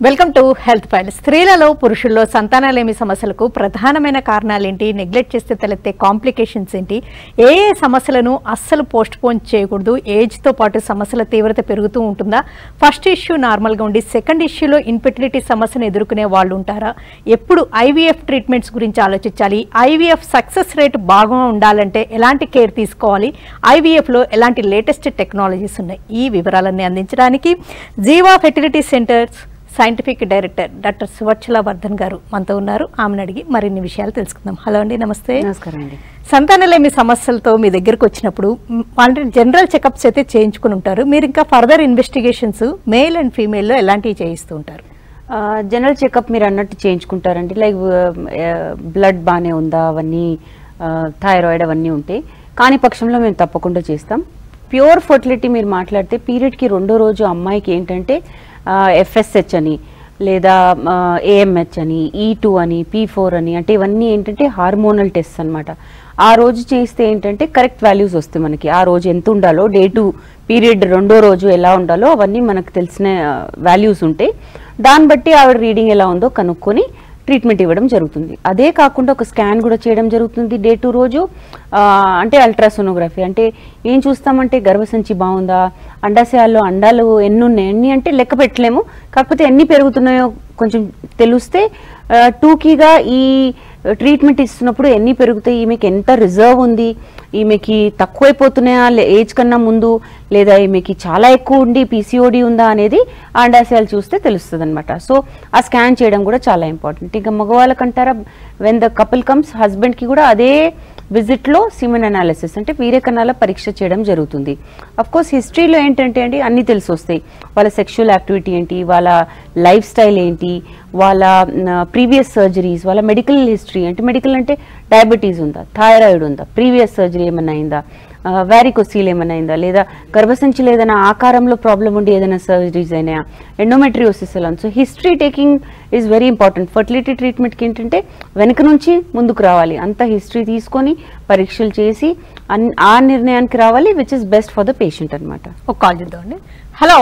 Welcome to health file స్త్రీలలో పురుషుల్లో సంతానలేమి సమస్యలకు ప్రధానమైన కారణాలేంటి నెగ్లెక్ట్ చేస్తే తలెత్తే కాంప్లికేషన్స్ ఏంటి ఏ ఏ సమస్యలను అస్సలు పోస్ట్ పోన్ చేయకూడదు ఏజ్తో పాటు సమస్యల తీవ్రత పెరుగుతూ ఉంటుందా ఫస్ట్ ఇష్యూ నార్మల్గా ఉండి సెకండ్ ఇష్యూలో ఇన్ఫెర్టిలిటీ సమస్యను ఎదుర్కొనే వాళ్ళు ఉంటారా ఎప్పుడు ఐవీఎఫ్ ట్రీట్మెంట్స్ గురించి ఆలోచించాలి ఐవీఎఫ్ సక్సెస్ రేట్ బాగా ఉండాలంటే ఎలాంటి కేర్ తీసుకోవాలి ఐవీఎఫ్లో ఎలాంటి లేటెస్ట్ టెక్నాలజీస్ ఉన్నాయి ఈ వివరాలన్నీ అందించడానికి Jeeva fertility centres scientific director doctor Suvarchala Vardhan గారు మనతో ఉన్నారు ఆమెను అడిగి మరిన్ని విషయాలు తెలుసుకుందాం హలో అండి నమస్తే నమస్కారం అండి సంతానలేమి సమస్యలతో మీ దగ్గరకు వచ్చినప్పుడు మ్, అంటే జనరల్ చెకప్స్ అయితే చేయించుకుని ఉంటారు మీరు ఇంకా ఫర్దర్ ఇన్వెస్టిగేషన్స్ మేల్ అండ్ ఫీమేల్లో ఎలాంటివి చేయిస్తూ ఉంటారు ఆ, జనరల్ చెకప్ మీరు అన్నట్టు చేయించుకుంటారండి లైక్ ఆ, బ్లడ్ బాగానే ఉందా అవన్నీ ఆ, థైరాయిడ్ అవన్నీ ఉంటాయి కాని పక్షంలో మేము తప్పకుండా చేస్తాం ప్యూర్ ఫర్టిలిటీ మీరు మాట్లాడితే పీరియడ్కి రెండో రోజు అమ్మాయికి ఏంటంటే ఎఫ్ఎస్హెచ్ అని లేదా ఏఎంహెచ్ అని ఈ టూ అని పీ ఫోర్ అని అంటే ఇవన్నీ ఏంటంటే హార్మోనల్ టెస్ట్ అన్నమాట ఆ రోజు చేస్తే ఏంటంటే కరెక్ట్ వాల్యూస్ వస్తాయి మనకి ఆ రోజు ఎంత ఉండాలో డే టు పీరియడ్ రెండో రోజు ఎలా ఉండాలో అవన్నీ మనకు తెలిసిన వాల్యూస్ ఉంటాయి దాన్ని బట్టి ఆవిడ రీడింగ్ ఎలా ఉందో కనుక్కొని ట్రీట్మెంట్ ఇవ్వడం జరుగుతుంది అదే కాకుండా ఒక స్కాన్ కూడా చేయడం జరుగుతుంది డే టు రోజు ఆ, అంటే అల్ట్రాసోనోగ్రఫీ అంటే ఏం చూస్తామంటే గర్భసంచి బాగుందా అండాశయాల్లో అండాలు ఎన్ని ఉన్నాయి ఎన్ని అంటే లెక్క పెట్టలేము కాకపోతే ఎన్ని పెరుగుతున్నాయో కొంచెం తెలిస్తే ఆ, టూకీగా ఈ ట్రీట్మెంట్ ఇస్తున్నప్పుడు ఎన్ని పెరుగుతాయి ఈమెకి ఎంత రిజర్వ్ ఉంది ఈమెకి తక్కువైపోతున్నాయా లే- ఏజ్ కన్నా ముందు లేదా ఈమెకి చాలా ఎక్కువ ఉండి పీసీఓడి ఉందా అనేది ఆ అండాశయాలు చూస్తే తెలుస్తుంది అనమాట సో ఆ స్కాన్ చేయడం కూడా చాలా ఇంపార్టెంట్ ఇంకా మగవాళ్ళకంటారా వెన్ ద కపుల్ కమ్స్ హస్బెండ్కి కూడా అదే విజిట్లో సిమెన్ అనాలిసిస్ అంటే వీర్యకణాల పరీక్ష చేయడం జరుగుతుంది అఫ్ కోర్స్ హిస్టరీలో ఏంటంటే అండి అన్ని తెలిసి వస్తాయి వాళ్ళ సెక్షువల్ యాక్టివిటీ ఏంటి వాళ్ళ లైఫ్ స్టైల్ ఏంటి వాళ్ళ ప్రీవియస్ సర్జరీస్ వాళ్ళ మెడికల్ హిస్టరీ అంటే మెడికల్ అంటే డయాబెటీస్ ఉందా థైరాయిడ్ ఉందా ప్రీవియస్ సర్జరీ ఏమైనా అయిందా వ్యారికోసీల్ ఏమైనా అయిందా లేదా గర్భసంచిలో ఏదైనా ఆకారంలో ప్రాబ్లం ఉండి ఏదైనా సర్జరీస్ అయినాయా ఎండోమెట్రియోసిస్ అలా so history taking is very important fertility ట్రీట్మెంట్కి ఏంటంటే వెనక నుంచి ముందుకు రావాలి అంత హిస్టరీ తీసుకొని పరీక్షలు చేసి అన్- ఆ నిర్ణయానికి రావాలి which is best for the patient అనమాట ఒక కాల్ చేద్దామండి హలో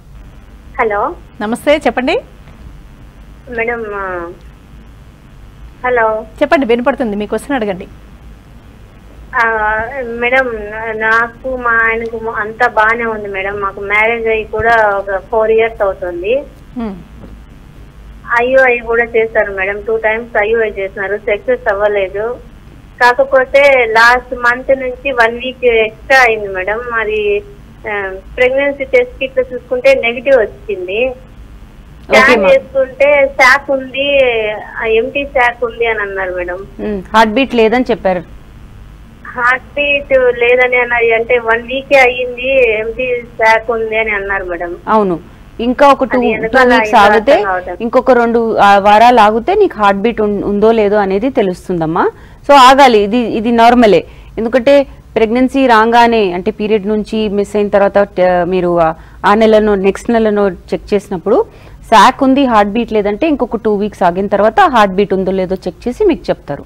హలో నమస్తే చెప్పండి మేడం ఆ, హలో చెప్పండి వినపడుతుంది మీకు వస్తున్న అడగండి ఆ, మేడం నాకు మా ఆయనకు అంతా బాగానే ఉంది మేడం మాకు మ్యారేజ్ అయ్యి కూడా ఒక ఫోర్ ఇయర్స్ అవుతుంది మ్, ఐయుఐ కూడా చేశారు మేడం టూ టైమ్స్ ఐయుఐ చేసినారు సక్సెస్ అవ్వలేదు కాకపోతే లాస్ట్ మంత్ నుంచి వన్ వీక్ ఎక్స్ట్రా అయింది మేడం మరి ప్రెగ్నెన్సీ టెస్ట్ కిట్ చూసుకుంటే నెగిటివ్ వచ్చింది Okay, స్కాన్ ma'am. చేసుకుంటే శాక్ ఉంది ఎంటీ శాక్ ఉంది అని అన్నారు మేడం హార్ట్ బీట్ లేదని చెప్పారు హార్ట్ బీట్ లేదని అన్నది అంటే వన్ వీకే అయ్యింది ఎంటీ శాక్ ఉంది అని అన్నారు మేడం అవును ఇంకా ఒక టూ అది టూ ఎందుకలా వీక్స్ అయిందో ఆగితే అర్థం కావట్లేదు. ఇంకొక రెండు ఆ, వారాలు ఆగితే నీకు హార్ట్ బీట్ ఉందో లేదో అనేది తెలుస్తుందమ్మా సో ఆగాలి ఇది ఇది నార్మలే ఎందుకంటే ప్రెగ్నెన్సీ రాగానే అంటే పీరియడ్ నుంచి మిస్ అయిన తర్వాత ట- మీరు ఆ- ఆ నెలలో నెక్స్ట్ నెలలో చెక్ చేసినప్పుడు శాక్ ఉంది హార్ట్ బీట్ లేదంటే ఇంకొక టూ వీక్స్ ఆగిన తర్వాత హార్ట్ బీట్ ఉందో లేదో చెక్ చేసి మీకు చెప్తారు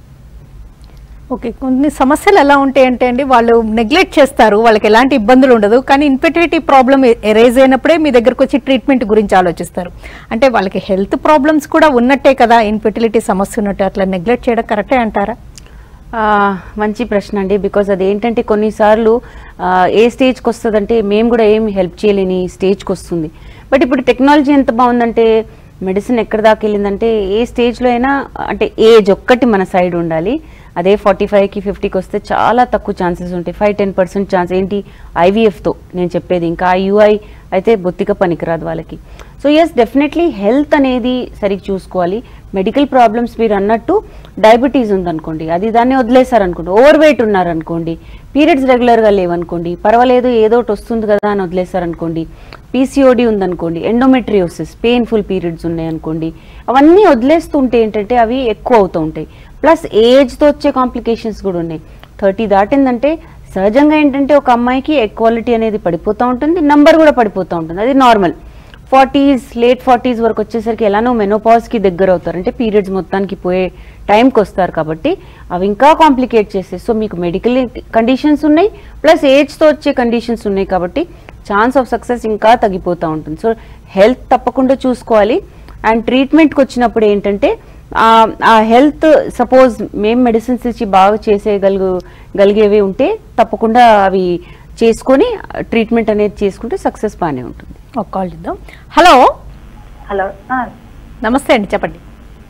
ఓకే కొన్ని సమస్యలు ఎలా ఉంటాయంటే అండి వాళ్ళు నెగ్లెక్ట్ చేస్తారు వాళ్ళకి ఎలాంటి ఇబ్బందులు ఉండదు కానీ ఇన్ఫెర్టిలిటీ ప్రాబ్లం ఎరేజ్ అయినప్పుడే మీ దగ్గరకు వచ్చి ట్రీట్మెంట్ గురించి ఆలోచిస్తారు అంటే వాళ్ళకి హెల్త్ ప్రాబ్లమ్స్ కూడా ఉన్నట్టే కదా ఇన్ఫెర్టిలిటీ సమస్య ఉన్నట్టు అట్లా నెగ్లెక్ట్ చేయడం కరెక్టే అంటారా ఆ, మంచి ప్రశ్న అండి బికాజ్ అది ఏంటంటే కొన్నిసార్లు ఆ, ఏ స్టేజ్కి వస్తుందంటే మేము కూడా ఏం హెల్ప్ చేయలేని స్టేజ్కి వస్తుంది బట్ ఇప్పుడు టెక్నాలజీ ఎంత బాగుందంటే మెడిసిన్ ఎక్కడ దాకా వెళ్ళిందంటే ఏ స్టేజ్లో అయినా అంటే ఏజ్ ఒక్కటి మన సైడ్ ఉండాలి అదే ఫార్టీ ఫైవ్కి ఫిఫ్టీకి వస్తే చాలా తక్కువ ఛాన్సెస్ ఉంటాయి ఫైవ్ టెన్ పర్సెంట్ ఛాన్స్ ఏంటి ఐవీఎఫ్తో నేను చెప్పేది ఇంకా ఐయుఐ అయితే బొత్తిగా పనికిరాదు వాళ్ళకి సో ఎస్ డెఫినెట్లీ హెల్త్ అనేది సరిగ్గా చూసుకోవాలి మెడికల్ ప్రాబ్లమ్స్ మీరు అన్నట్టు డయాబెటీస్ ఉందనుకోండి అది దాన్ని వదిలేశారనుకోండి ఓవర్ వెయిట్ ఉన్నారనుకోండి పీరియడ్స్ రెగ్యులర్గా లేవనుకోండి పర్వాలేదు ఏదో ఒకటి వస్తుంది కదా అని వదిలేశారనుకోండి పీసీఓడి ఉందనుకోండి ఎండోమెట్రియోసిస్ పెయిన్ఫుల్ పీరియడ్స్ ఉన్నాయనుకోండి అవన్నీ వదిలేస్తుంటే ఏంటంటే అవి ఎక్కువ అవుతూ ఉంటాయి ప్లస్ ఏజ్తో వచ్చే కాంప్లికేషన్స్ కూడా ఉన్నాయి థర్టీ దాటిందంటే సహజంగా ఏంటంటే ఒక అమ్మాయికి క్వాలిటీ అనేది పడిపోతూ ఉంటుంది నంబర్ కూడా పడిపోతూ ఉంటుంది అది నార్మల్ ఫార్టీస్ లేట్ ఫార్టీస్ వరకు వచ్చేసరికి ఎలానో మెనోపాజ్కి దగ్గర అవుతారు అంటే పీరియడ్స్ మొత్తానికి పోయే టైంకి వస్తారు కాబట్టి అవి ఇంకా కాంప్లికేట్ చేస్తాయి సో మీకు మెడికల్ కండిషన్స్ ఉన్నాయి ప్లస్ ఏజ్తో వచ్చే కండిషన్స్ ఉన్నాయి కాబట్టి ఛాన్స్ ఆఫ్ సక్సెస్ ఇంకా తగ్గిపోతూ ఉంటుంది సో హెల్త్ తప్పకుండా చూసుకోవాలి అండ్ ట్రీట్మెంట్కి వచ్చినప్పుడు ఏంటంటే ఆ- ఆ హెల్త్ సపోజ్ మేము మెడిసిన్స్ ఇచ్చి బాగా చేసేయగలుగు గలిగేవి ఉంటే తప్పకుండా అవి చేసుకొని ట్రీట్మెంట్ అనేది చేసుకుంటే సక్సెస్ బాగానే ఉంటుంది ఒక కాల్ చేద్దాం హలో హలో ఆ, నమస్తే అండి చెప్పండి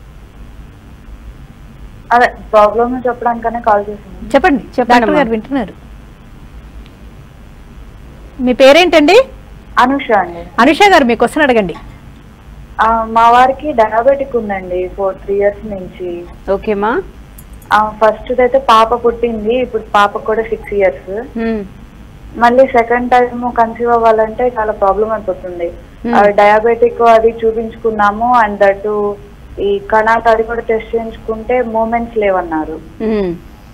అదే ప్రాబ్లమ్ చెప్పడానికనే కాల్ చేశాను చెప్పండి చెప్పండి డాక్టర్ అమ్మా. గారు వింటున్నారు మీ పేరేంటండి అనుష అండి అనుష గారు మీ క్వశ్చన్ అడగండి ఆ, మా వారికి డయాబెటిక్ ఉందండి ఫోర్ త్రీ ఇయర్స్ నుంచి ఓకేమా ఫస్ట్ అయితే పాప పుట్టింది ఇప్పుడు పాపకు కూడా సిక్స్ ఇయర్స్ హ్మ్. మళ్ళీ సెకండ్ టైం కన్సీవ్ అవ్వాలంటే చాలా ప్రాబ్లం అయిపోతుంది Hmm. డయాబెటిక్ అది చూపించుకున్నాము అండ్ దట్ ఈ కణాలు అది కూడా టెస్ట్ చేయించుకుంటే మూమెంట్స్ లేవన్నారు హ్మ్.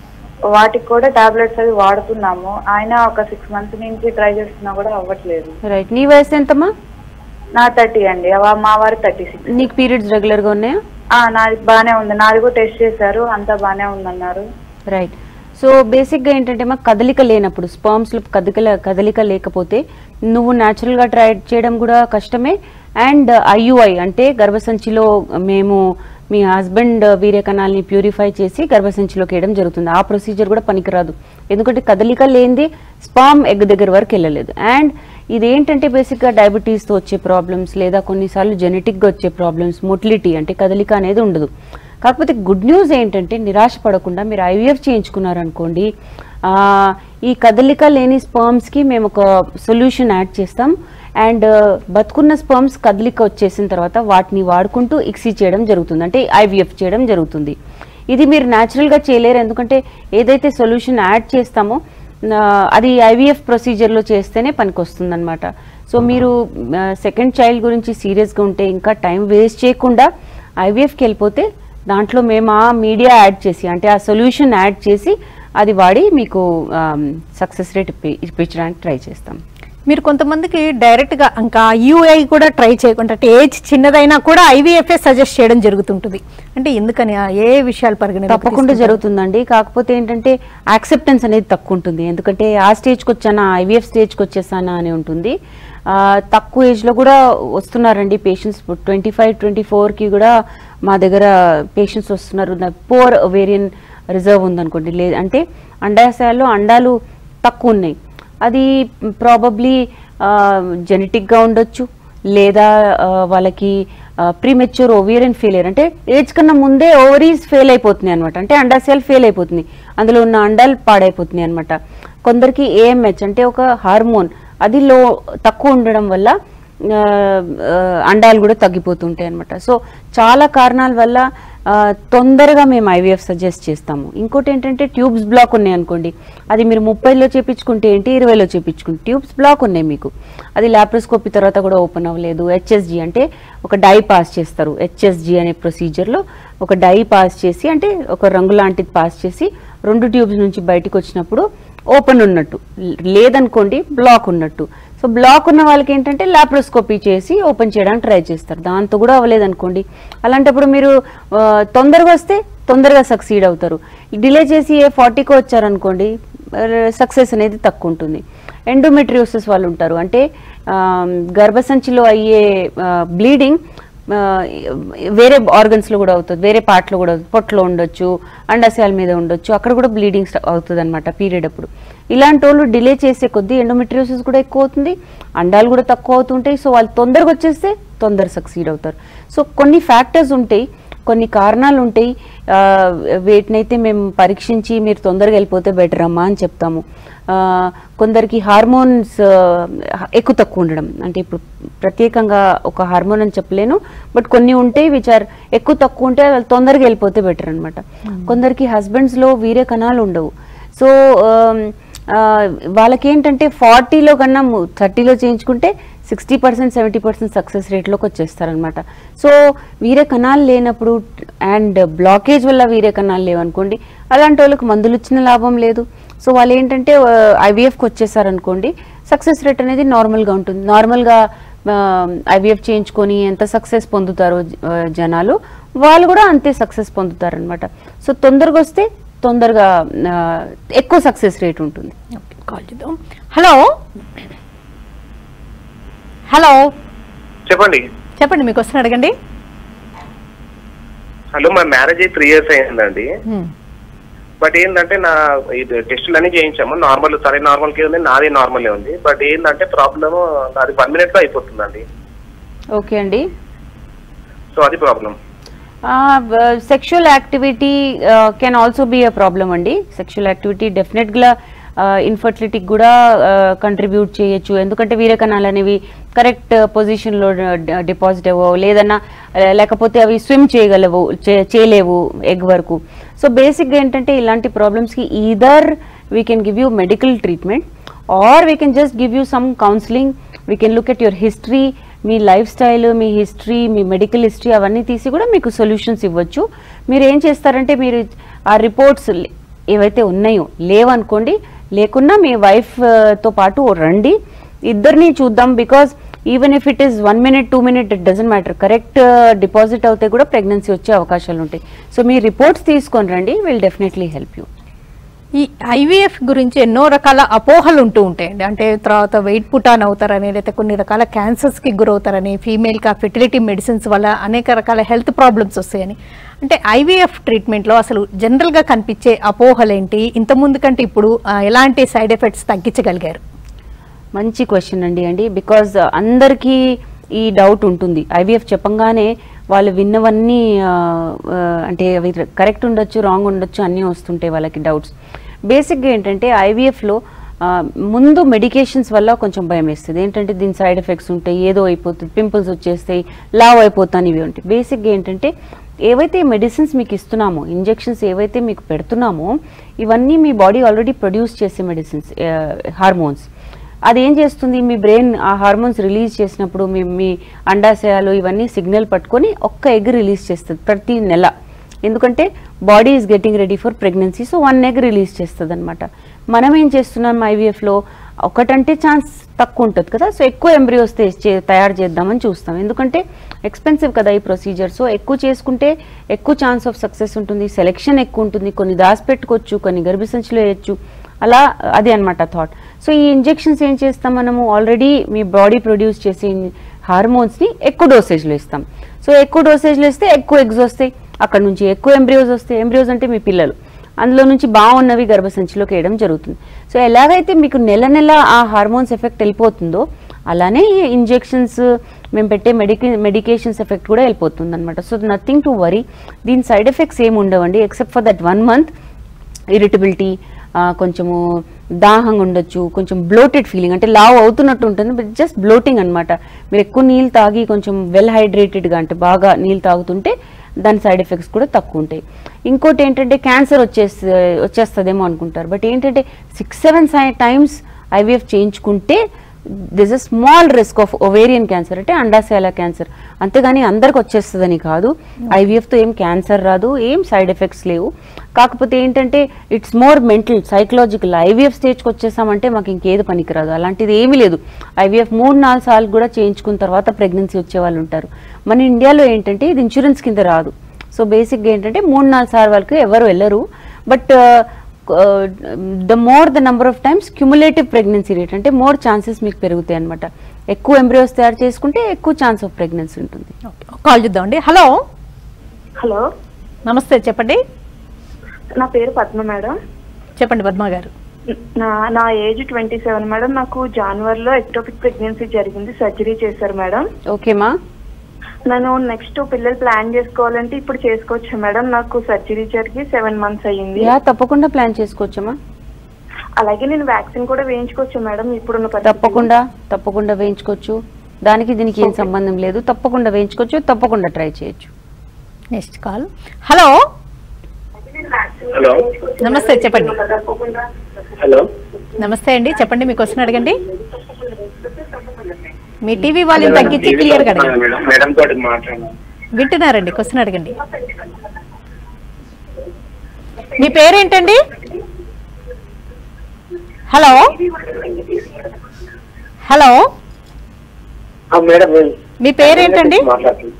వాటికి కూడా టాబ్లెట్స్ అవి వాడుతున్నాము ఆయన ఒక సిక్స్ మంత్స్ నుంచి ట్రై చేస్తున్నా కూడా అవ్వట్లేదు రైట్ నీ వయసు ఎంతమ్మా నా థర్టీ అండి అవ- మా వారి థర్టీ సిక్స్ నీకు పీరియడ్స్ రెగ్యులర్గా ఉన్నాయా నాది బానే ఉంది నాది కూడా టెస్ట్ చేశారు అంతా బానే ఉందన్నారు రైట్ సో బేసిక్గా ఏంటంటే మా కదలిక లేనప్పుడు స్పర్మ్స్లో కదలిక కదలిక లేకపోతే నువ్వు న్యాచురల్గా ట్రై చేయడం కూడా కష్టమే అండ్ ఐయుఐ అంటే గర్భసంచిలో మేము మీ హస్బెండ్ వీర్య కణాలని ప్యూరిఫై చేసి గర్భసంచిలోకి వేయడం జరుగుతుంది ఆ ప్రొసీజర్ కూడా పనికిరాదు ఎందుకంటే కదలిక లేనిది స్పామ్ ఎగ్ దగ్గర వరకు వెళ్ళలేదు అండ్ ఇదేంటంటే బేసిక్గా డయాబెటీస్తో వచ్చే ప్రాబ్లమ్స్ లేదా కొన్నిసార్లు జెనెటిక్గా వచ్చే ప్రాబ్లమ్స్ మొటిలిటీ అంటే కదలిక అనేది ఉండదు కాకపోతే గుడ్ న్యూస్ ఏంటంటే నిరాశ పడకుండా మీరు ఐవీఎఫ్ చేయించుకున్నారనుకోండి ఆ, ఈ కదలిక లేని స్పర్మ్స్కి మేము ఒక సొల్యూషన్ యాడ్ చేస్తాం అండ్ బతుకున్న స్పర్మ్స్ కదలిక వచ్చేసిన తర్వాత వాటిని వాడుకుంటూ ఇక్సీ చేయడం జరుగుతుంది అంటే ఐవీఎఫ్ చేయడం జరుగుతుంది ఇది మీరు న్యాచురల్గా చేయలేరు ఎందుకంటే ఏదైతే సొల్యూషన్ యాడ్ చేస్తామో ఆ, అది ఐవీఎఫ్ ప్రొసీజర్లో చేస్తేనే పనికి వస్తుందన్నమాట సో మీరు సెకండ్ చైల్డ్ గురించి సీరియస్గా ఉంటే ఇంకా టైం వేస్ట్ చేయకుండా ఐవీఎఫ్కి వెళ్ళిపోతే దాంట్లో మేము ఆ మీడియా యాడ్ చేసి అంటే ఆ సొల్యూషన్ యాడ్ చేసి అది వాడి మీకు సక్సెస్ రేట్ ఇప్పి ఇప్పించడానికి ట్రై చేస్తాం మీరు కొంతమందికి డైరెక్ట్ గా ఇంకా యూఐ కూడా ట్రై చేయకుండా అంటే ఏజ్ చిన్నదైనా కూడా ఐవీఎఫ్ఏ సజెస్ట్ చేయడం జరుగుతుంటుంది అంటే ఎందుకని ఆ ఏ విషయాలు పరిగణన తప్పకుండా జరుగుతుందండి కాకపోతే ఏంటంటే యాక్సెప్టెన్స్ అనేది తక్కువ ఉంటుంది ఎందుకంటే ఆ స్టేజ్కి వచ్చానా ఐవీఎఫ్ స్టేజ్కి వచ్చేసానా అని ఉంటుంది ఆ, తక్కువ ఏజ్లో కూడా వస్తున్నారండి పేషెంట్స్ ట్వంటీ ఫైవ్ ట్వంటీ ఫోర్కి కూడా మా దగ్గర పేషెంట్స్ వస్తున్నారు పోర్ వేరియన్ రిజర్వ్ ఉందనుకోండి లేదు అంటే అండాశయాల్లో అండాలు తక్కువ ఉన్నాయి అది ప్రాబబ్లీ జెనెటిక్గా ఉండొచ్చు లేదా ఆ, వాళ్ళకి ప్రీమెచ్యూర్ ఓవియరియన్ ఫెయిలియర్ అంటే ఏజ్ కన్నా ముందే ఓవరీస్ ఫెయిల్ అయిపోతున్నాయి అనమాట అంటే అండాశయాలు ఫెయిల్ అయిపోతుంది అందులో ఉన్న అండాలు పాడైపోతున్నాయి అనమాట కొందరికి ఏఎంహెచ్ అంటే ఒక హార్మోన్ అది లో తక్కువ ఉండడం వల్ల ఆ, ఆ, అండాలు కూడా తగ్గిపోతుంటాయి అనమాట సో చాలా కారణాల వల్ల ఆ, తొందరగా మేము ఐవీఎఫ్ సజెస్ట్ చేస్తాము ఇంకోటి ఏంటంటే ట్యూబ్స్ బ్లాక్ ఉన్నాయి అనుకోండి అది మీరు ముప్పైలో చేపించుకుంటే ఏంటి ఇరవైలో చేపించుకుంటే ట్యూబ్స్ బ్లాక్ ఉన్నాయి మీకు అది లాప్రోస్కోపీ తర్వాత కూడా ఓపెన్ అవ్వలేదు హెచ్ఎస్జి అంటే ఒక డై పాస్ చేస్తారు హెచ్ఎస్జి అనే ప్రొసీజర్లో ఒక డై పాస్ చేసి అంటే ఒక రంగు లాంటిది పాస్ చేసి రెండు ట్యూబ్స్ నుంచి బయటకు వచ్చినప్పుడు ఓపెన్ ఉన్నట్టు లేదనుకోండి బ్లాక్ ఉన్నట్టు సో బ్లాక్ ఉన్న వాళ్ళకి ఏంటంటే లాప్రోస్కోపీ చేసి ఓపెన్ చేయడానికి ట్రై చేస్తారు దాంతో కూడా అవ్వలేదనుకోండి అలాంటప్పుడు మీరు ఆ, తొందరగా వస్తే తొందరగా సక్సీడ్ అవుతారు డిలే చేసి ఏ ఫార్టీకి వచ్చారనుకోండి సక్సెస్ అనేది తక్కువ ఉంటుంది ఎండోమెట్రియోసిస్ వాళ్ళు ఉంటారు అంటే ఆ, గర్భసంచిలో అయ్యే బ్లీడింగ్ ఆ, వేరే organs లో కూడా అవుతుంది వేరే part లో కూడా అవుతుంది పొట్టలో ఉండొచ్చు అండాశయాల మీద ఉండొచ్చు అక్కడ కూడా బ్లీడింగ్ అవుతుంది అనమాట పీరియడ్ అప్పుడు ఇలాంటి వాళ్ళు డిలే చేసే కొద్దీ ఎండోమెట్రియోసిస్ కూడా ఎక్కువ అవుతుంది అండాలు కూడా తక్కువ అవుతుంటాయి సో వాళ్ళు తొందరగా వచ్చేస్తే తొందర సక్సీడ్ అవుతారు సో కొన్ని ఫ్యాక్టర్స్ ఉంటాయి కొన్ని కారణాలు ఉంటాయి ఆ, వీటినైతే మేము పరీక్షించి మీరు తొందరగా వెళ్ళిపోతే బెటర్ అమ్మా అని చెప్తాము ఆ, కొందరికి హార్మోన్స్ ఎక్కువ తక్కువ ఉండడం అంటే ఇప్పుడు ప్రత్యేకంగా ఒక హార్మోన్ అని చెప్పలేను బట్ కొన్ని ఉంటాయి విచ్ ఆర్ ఎక్కువ తక్కువ ఉంటే వాళ్ళు తొందరగా వెళ్ళిపోతే బెటర్ అనమాట కొందరికి హస్బెండ్స్లో వీరే కణాలు ఉండవు సో వాళ్ళకి ఏంటంటే ఫార్టీలో కన్నా థర్టీలో చేయించుకుంటే sixty percent seventy percent success రేట్లోకి వచ్చేస్తారనమాట సో వీరే కణాలు లేనప్పుడు అండ్ బ్లాకేజ్ వల్ల వీరే కణాలు లేవనుకోండి అలాంటి వాళ్ళకి మందులు ఇచ్చిన లాభం లేదు సో వాళ్ళు ఏంటంటే ఐవీఎఫ్కి వచ్చేసారనుకోండి సక్సెస్ రేట్ అనేది నార్మల్గా ఉంటుంది నార్మల్గా ఐవీఎఫ్ చేయించుకొని ఎంత సక్సెస్ పొందుతారో ఆ, జనాలు వాళ్ళు కూడా అంతే సక్సెస్ పొందుతారనమాట సో తొందరగా వస్తే తొందరగా ఆ, ఎక్కువ సక్సెస్ రేట్ ఉంటుంది కాల్ చేద్దాం హలో హలో చెప్పండి చెప్పండి మీ క్వశ్చన్ అడగండి హలో మా మ్యారేజ్ అయ్యి త్రీ ఇయర్స్ అయిందండి హ్మ్. బట్ ఏంటంటే నా ఇది టెస్టులు అన్ని చేయించాము నార్మల్ సరే నార్మల్ కే ఉంది నాది నార్మల్ ఉంది బట్ ఏంటంటే ప్రాబ్లమ్ అది వన్ మినిట్ లో అయిపోతుందండి ఓకే అండి సో అది problem sexual activity can also be a problem అండి సెక్షువల్ యాక్టివిటీ డెఫినెట్గా ఇన్ఫర్టిలిటీకి కూడా కంట్రిబ్యూట్ చేయొచ్చు ఎందుకంటే వీరకణాలు అనేవి కరెక్ట్ పొజిషన్లో డిపాజిట్ అవ్వవు లేదన్నా ఆ, లేకపోతే అవి స్విమ్ చేయగలవు చే- చేయలేవు ఎగ్ వరకు సో బేసిక్గా ఏంటంటే ఇలాంటి ప్రాబ్లమ్స్కి either we can give you medical treatment or we can just give you some counselling we can look at your history మీ లైఫ్ స్టైల్ మీ హిస్టరీ మీ మెడికల్ హిస్టరీ అవన్నీ తీసి కూడా మీకు సొల్యూషన్స్ ఇవ్వచ్చు మీరు ఏం చేస్తారంటే మీరు ఆ రిపోర్ట్స్ ఏవైతే ఉన్నాయో లేవనుకోండి లేకున్నా మీ wife, ఆ, తో పాటు రండి ఇద్దరిని చూద్దాం because even if it is one minute two minute it doesn't matter correct deposit అవుతే కూడా ప్రెగ్నెన్సీ వచ్చే అవకాశాలు ఉంటాయి సో మీ రిపోర్ట్స్ తీసుకొని రండి విల్ డెఫినెట్లీ హెల్ప్ యూ ఈ ఐవీఎఫ్ గురించి ఎన్నో రకాల అపోహలు ఉంటూ ఉంటాయండి అంటే తర్వాత వెయిట్ పుటాన్ అవుతారని లేదా కొన్ని రకాల క్యాన్సర్స్ కి గురవుతారని ఫీమేల్ కా ఫెర్టిలిటీ మెడిసిన్స్ వల్ల అనేక రకాల హెల్త్ ప్రాబ్లమ్స్ వస్తాయని అంటే ఐవీఎఫ్ ట్రీట్మెంట్ లో అసలు జనరల్ గా కనిపించే అపోహలు ఏంటి ఇంత ముందు కంటే ఇప్పుడు ఆ, ఎలాంటి సైడ్ ఎఫెక్ట్స్ తగ్గించగలిగారు మంచి క్వశ్చన్ అండి అండి బికాజ్ అందరికీ ఈ డౌట్ ఉంటుంది ఐవీఎఫ్ చెప్పంగానే వాళ్ళు విన్నవన్నీ ఆ, ఆ, అంటే అవి కరెక్ట్ ఉండొచ్చు రాంగ్ ఉండొచ్చు అన్నీ వస్తుంటాయి వాళ్ళకి డౌట్స్ బేసిక్గా ఏంటంటే ఐవీఎఫ్లో ముందు మెడికేషన్స్ వల్ల కొంచెం భయం వేస్తుంది ఏంటంటే దీని సైడ్ ఎఫెక్ట్స్ ఉంటాయి ఏదో అయిపోతుంది పింపుల్స్ వచ్చేస్తాయి లావ్ అయిపోతాను ఇవి ఉంటాయి బేసిక్గా ఏంటంటే ఏవైతే మెడిసిన్స్ మీకు ఇస్తున్నామో ఇంజెక్షన్స్ ఏవైతే మీకు పెడుతున్నామో ఇవన్నీ మీ బాడీ ఆల్రెడీ ప్రొడ్యూస్ చేసే మెడిసిన్స్ హార్మోన్స్ అది ఏం చేస్తుంది మీ బ్రెయిన్ ఆ హార్మోన్స్ రిలీజ్ చేసినప్పుడు మీ మీ అండాశయాలు ఇవన్నీ సిగ్నల్ పట్టుకొని ఒక్క ఎగ్ రిలీజ్ చేస్తుంది ప్రతి నెల ఎందుకంటే body is getting ready for pregnancy so one egg release చేస్తుంది అనమాట మనం ఏం చేస్తున్నాం ఐవీఎఫ్లో ఒకటంటే ఛాన్స్ తక్కువ ఉంటుంది కదా సో ఎక్కువ ఎంబ్రియోస్ తయారు చేద్దామని చూస్తాం ఎందుకంటే ఎక్స్పెన్సివ్ కదా ఈ ప్రొసీజర్ సో ఎక్కువ చేసుకుంటే ఎక్కువ ఛాన్స్ ఆఫ్ సక్సెస్ ఉంటుంది సెలెక్షన్ ఎక్కువ ఉంటుంది కొన్ని దాచిపెట్టుకోవచ్చు కొన్ని గర్భసంచిలో వేయచ్చు అలా అది అనమాట థాట్ సో ఈ ఇంజెక్షన్స్ ఏం చేస్తాం మనము ఆల్రెడీ మీ బాడీ ప్రొడ్యూస్ చేసే హార్మోన్స్ని ఎక్కువ డోసేజ్లో ఇస్తాం సో ఎక్కువ డోసేజ్లో ఇస్తే ఎక్కువ ఎగ్స్ వస్తాయి అక్కడ నుంచి ఎక్కువ ఎంబ్రియోస్ వస్తాయి ఎంబ్రియోస్ అంటే మీ పిల్లలు అందులో నుంచి బాగున్నవి గర్భసంచిలోకి వేయడం జరుగుతుంది సో ఎలాగైతే మీకు నెల నెల ఆ హార్మోన్స్ ఎఫెక్ట్ వెళ్ళిపోతుందో అలానే ఈ ఇంజెక్షన్స్ మేము పెట్టే మెడికే మెడికేషన్స్ ఎఫెక్ట్ కూడా వెళ్ళిపోతుంది అనమాట సో నథింగ్ టు వరీ దీని సైడ్ ఎఫెక్ట్స్ ఏమి ఉండవండి except for that one month irritability కొంచెము దాహంగా ఉండొచ్చు కొంచెం బ్లోటెడ్ ఫీలింగ్ అంటే లావ్ అవుతున్నట్టు ఉంటుంది బట్ జస్ట్ బ్లోటింగ్ అన్నమాట మీరు ఎక్కువ నీళ్ళు తాగి కొంచెం వెల్ హైడ్రేటెడ్గా అంటే బాగా నీళ్ళు తాగుతుంటే దాని సైడ్ ఎఫెక్ట్స్ కూడా తక్కువ ఉంటాయి ఇంకోటి ఏంటంటే క్యాన్సర్ వచ్చేసి వచ్చేస్తుందేమో అనుకుంటారు బట్ ఏంటంటే సిక్స్ సెవెన్ టైమ్స్ ఐవీఎఫ్ చేయించుకుంటే this a small risk of ovarian cancer అంటే అండాశయాల క్యాన్సర్ అంతేగాని అందరికి వచ్చేస్తుందని కాదు ఐవీఎఫ్తో ఏం క్యాన్సర్ రాదు ఏం సైడ్ ఎఫెక్ట్స్ లేవు కాకపోతే ఏంటంటే it's more mental psychological IVF స్టేజ్కి వచ్చేసామంటే మాకు ఇంకేది పనికిరాదు అలాంటిది ఏమీ లేదు ఐవీఎఫ్ మూడు నాలుగు సార్లు కూడా చేయించుకున్న తర్వాత ప్రెగ్నెన్సీ వచ్చే వాళ్ళు ఉంటారు మన ఇండియాలో ఏంటంటే ఇది ఇన్సూరెన్స్ కింద రాదు సో బేసిక్గా ఏంటంటే మూడు నాలుగు సార్లు వాళ్ళకి ఎవరు వెళ్ళరు but the more the number of times cumulative pregnancy rate అంటే మోర్ ఛాన్సెస్ మీకు పెరుగుతాయి అనమాట ఎక్కువ ఎంబ్రియోస్ తయారు చేసుకుంటే ఎక్కువ ఛాన్స్ ఆఫ్ ప్రెగ్నెన్సీ ఉంటుంది కాల్ చూద్దామండి హలో హలో నమస్తే చెప్పండి నా పేరు పద్మ మేడం చెప్పండి పద్మ గారు నా నా ఏజ్ ట్వంటీ సెవెన్ మేడం నాకు జనవరిలో ఎక్టోపిక్ ప్రెగ్నెన్సీ జరిగింది సర్జరీ చేశారు మేడం ఓకేమా నేను నెక్స్ట్ పిల్లలు ప్లాన్ చేసుకోవాలంటే ఇప్పుడు చేసుకోవచ్చా మేడం నాకు సర్జరీ జరిగి సెవెన్ మంత్స్ అయ్యింది యా తప్పకుండా ప్లాన్ చేసుకోవచ్చమ్మా అలాగే నేను వ్యాక్సిన్ కూడా వేయించుకోవచ్చా మేడం ఇప్పుడున్న పరిస్థితిలో? తప్పకుండా తప్పకుండా వేయించుకోవచ్చు దానికి దీనికి ఏం సంబంధం లేదు తప్పకుండా వేయించుకోవచ్చు తప్పకుండా ట్రై చేయొచ్చు నెక్స్ట్ కాల్ హలో హలో నమస్తే చెప్పండి హలో నమస్తే అండి చెప్పండి మీ క్వశ్చన్ అడగండి మీ టీవీ వాళ్ళని తగ్గించి క్లియర్ గా అడగండి మేడం మేడం తోటి మాట్లాడాను వింటున్నారండి క్వశ్చన్ అడగండి మీ పేరేంటండి హలో హలో మేడం మీ పేరేంటండి మాట్లాడుతున్నాను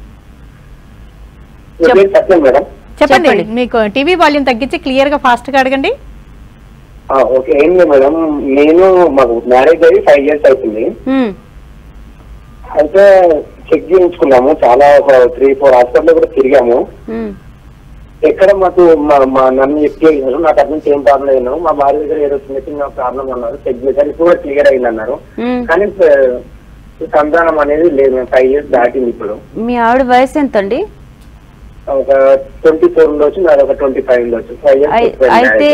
చెప్- సత్యం మేడం చెప్పండి చెప్పండి. మీకు టీవీ వాల్యూమ్ తగ్గించి క్లియర్ గా ఫాస్ట్ గా అడగండి ఓకే ఏం లేదు మేడం నేను మాకు మ్యారేజ్ అయ్యి ఫైవ్ ఇయర్స్ అవుతుంది హ్మ్. అయితే చెక్ చేయించుకున్నాము చాలా ఒక త్రీ ఫోర్ హాస్పిటల్ కూడా తిరిగాము మ్మ్. ఎక్కడ మాకు మా మా నన్ను చెక్ చేసినారు నాకు అటు నుంచి ఏం ప్రాబ్లం లేదు మా భార్య దగ్గర ఏదో చిన్న చిన్న ప్రాబ్లం అన్నారు చెక్ చేశారు ఇప్పుడు కూడా క్లియర్ అయింది అన్నారు మ్మ్. కానీ ఆ, సంతానం అనేది లేదు ఫైవ్ ఇయర్స్ దాటింది ఇప్పుడు మీ ఆవిడ వయసు ఎంత అండి ఒక ట్వంటీ ఫోర్ ఉండొచ్చు నాది ఒక ట్వంటీ ఫైవ్ ఉండొచ్చు ఫైవ్ అయి- అయితే